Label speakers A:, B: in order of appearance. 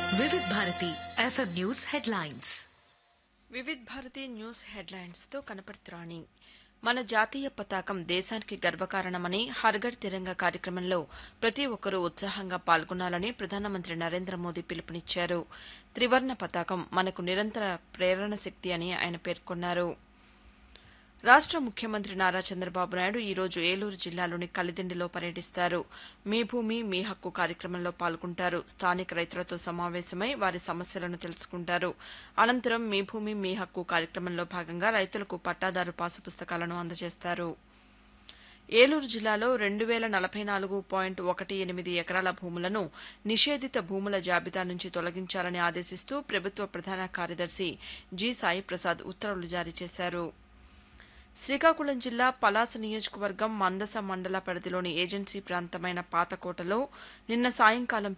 A: వివిధ Bharati FM news headlines
B: Vividh Bharati news హెడ్లైన్స్తో కనపడుతురాణి మన జాతీయ పతాకం దేశానికి గర్వకారణమని హర్ఘర్ తిరంగ కార్యక్రమంలో ప్రతి ఒక్కరూ ఉత్సాహంగా పాల్గొనాలని ప్రధానమంత్రి నరేంద్ర మోదీ పిలుపునిచ్చారు త్రివర్ణ పతాకం మనకు నిరంతర ప్రేరణ శక్తి అని ఆయన పేర్కొన్నారు రాష్ట ముఖ్యమంత్రి నారా చంద్రబాబు నాయుడు ఈ రోజు ఏలూరు జిల్లాలోని కలిదిండిలో పర్యటిస్తారు మీ భూమి మీ హక్కు కార్యక్రమంలో పాల్గొంటారు స్థానిక రైతులతో సమావేశమై వారి సమస్యలను తెలుసుకుంటారు అనంతరం మీ భూమి మీ హక్కు కార్యక్రమంలో భాగంగా రైతులకు పట్టాదారు పాసు పుస్తకాలను అందజేస్తారు ఏలూరు జిల్లాలో రెండు వేల నలభై నాలుగు పాయింట్ ఒకటి ఎనిమిది ఎకరాల భూములను నిషేధిత భూముల జాబితా నుంచి తొలగించాలని ఆదేశిస్తూ ప్రభుత్వ ప్రధాన కార్యదర్శి జి సాయి ప్రసాద్ ఉత్తర్వులు జారీ చేశారు శ్రీకాకుళం జిల్లా పలాస నియోజకవర్గం మందస మండల పరిధిలోని ఏజెన్సీ ప్రాంతమైన పాతకోటలో నిన్న సాయంకాలం